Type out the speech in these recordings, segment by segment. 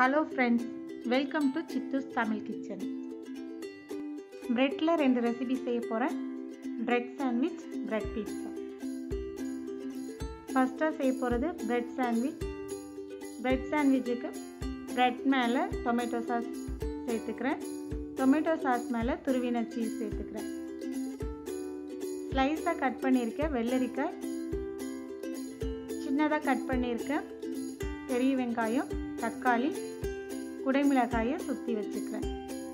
hello friends welcome to Chithu's Tamil kitchen ப்ரெட்டில் ரெண்டு recipe செய்ய போகிறேன் ப்ரெட் சாண்ட்விச் ப்ரெட் பீட்சா ஃபஸ்ட்டாக செய்ய போகிறது ப்ரெட் சாண்ட்விச் ப்ரெட் சாண்ட்விச்சுக்கு ப்ரெட் மேலே டொமேட்டோ சாஸ் சேர்த்துக்கிறேன் டொமேட்டோ சாஸ் மேலே துருவின சீஸ் சேர்த்துக்கிறேன் ஸ்லைஸாக கட் பண்ணியிருக்க வெள்ளரிக்காய் சின்னதாக கட் பண்ணியிருக்க பெரிய வெங்காயம் தக்காளி குடைமிளகாயை சுற்றி வச்சுக்கிறேன்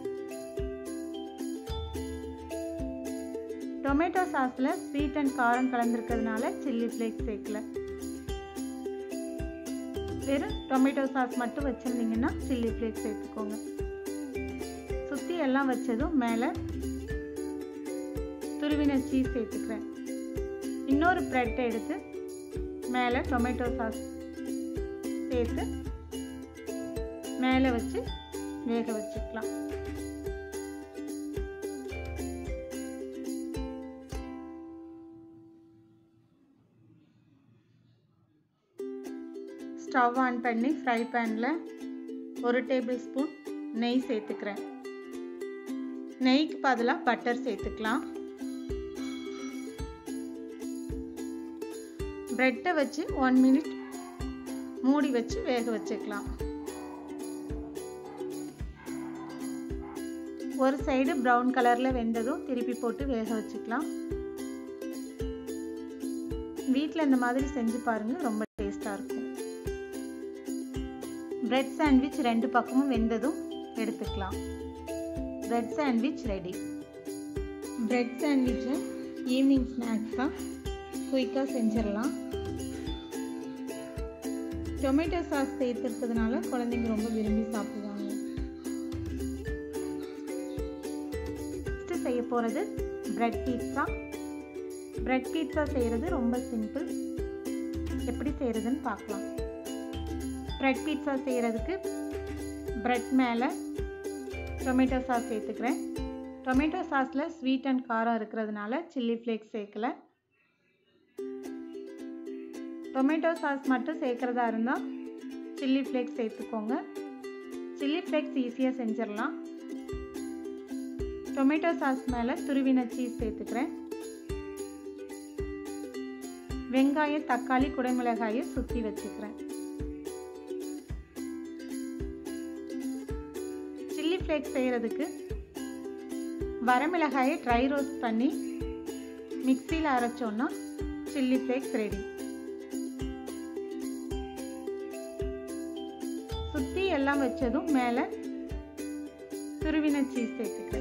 டொமேட்டோ சாஸில் ஸ்வீட் அண்ட் காரம் கலந்துருக்கிறதுனால சில்லி ஃப்ளேக்ஸ் சேர்க்கல வெறும் டொமேட்டோ சாஸ் மட்டும் வச்சுருந்தீங்கன்னா சில்லி ஃப்ளேக்ஸ் சேர்த்துக்கோங்க சுற்றி எல்லாம் வச்சதும் மேலே துருவின சீஸ் சேர்த்துக்கிறேன் இன்னொரு ப்ரெட்டை எடுத்து மேலே டொமேட்டோ சாஸ் சேர்த்து மேலே வச்சு வேக வச்சுக்கலாம் ஸ்டவ் ஆன் பண்ணி ஃப்ரை பேனில் ஒரு டேபிள் ஸ்பூன் நெய் சேர்த்துக்கிறேன் நெய்க்கு பதிலாக பட்டர் சேர்த்துக்கலாம் ப்ரெட்டை வச்சு ஒன் மினிட் மூடி வச்சு வேக வச்சுக்கலாம் ஒரு சைடு ப்ரௌன் கலரில் வெந்ததும் திருப்பி போட்டு வேக வச்சுக்கலாம் வீட்டில் இந்த மாதிரி செஞ்சு பாருங்கள் ரொம்ப டேஸ்ட்டாக இருக்கும் பிரெட் சாண்ட்விச் ரெண்டு பக்கமும் வெந்ததும் எடுத்துக்கலாம் பிரெட் சாண்ட்விச் ரெடி பிரெட் சாண்ட்விச்சை ஈவினிங் ஸ்நாக்ஸாக குயிக்காக செஞ்சிடலாம் டொமேட்டோ சாஸ் சேர்த்துருக்கிறதுனால குழந்தைங்க ரொம்ப விரும்பி சாப்பிடுவாங்க நெக்ஸ்ட்டு செய்ய போகிறது ப்ரெட் பீட்ஸா ப்ரெட் பீட்ஸா செய்கிறது ரொம்ப சிம்பிள் எப்படி செய்கிறதுன்னு பார்க்கலாம் ப்ரெட் பீட்ஸா செய்கிறதுக்கு ப்ரெட் மேலே டொமேட்டோ சாஸ் சேர்த்துக்கிறேன் டொமேட்டோ சாஸில் ஸ்வீட் அண்ட் காரம் இருக்கிறதுனால சில்லி ஃப்ளேக்ஸ் சேர்க்கலை டொமேட்டோ சாஸ் மட்டும் சேர்க்குறதா இருந்தால் சில்லி ஃப்ளேக்ஸ் சேர்த்துக்கோங்க சில்லி ஃப்ளேக்ஸ் ஈஸியாக செஞ்சிடலாம் டொமேட்டோ சாஸ் மேலே துருவின சீஸ் சேர்த்துக்கிறேன் வெங்காயம் தக்காளி குடைமிளகாயை சுற்றி வச்சுக்கிறேன் சில்லி ஃப்ளேக்ஸ் செய்கிறதுக்கு வரமிளகாயை ட்ரை ரோஸ்ட் பண்ணி மிக்சியில் அரைச்சோன்னா சில்லி ஃப்ளேக்ஸ் ரெடி சுற்றி எல்லாம் வச்சதும் மேலே துருவின சீஸ் சேர்த்துக்கிறேன்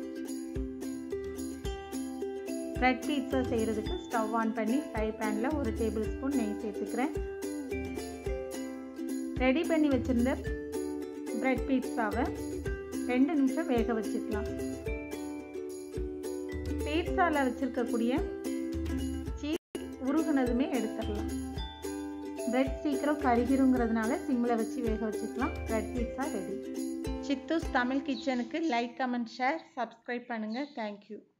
ப்ரெட் பீட்ஸா செய்கிறதுக்கு ஸ்டவ் ஆன் பண்ணி ஃப்ரை பேனில் ஒரு டேபிள் ஸ்பூன் நெய் சேர்த்துக்கிறேன் ரெடி பண்ணி வச்சுருந்த ப்ரெட் பீட்ஸாவை ரெண்டு நிமிஷம் வேக வச்சுக்கலாம் பீட்ஸாவில் வச்சுருக்கக்கூடிய சீஸ் உருகுனதுமே எடுத்துடலாம் பிரெட் சீக்கிரம் கருகிருங்கிறதுனால சிம்மில் வச்சு வேக வச்சுக்கலாம் bread pizza ready Chithu's Tamil கிச்சனுக்கு லைக் கமெண்ட் ஷேர் சப்ஸ்கிரைப் பண்ணுங்கள் தேங்க்யூ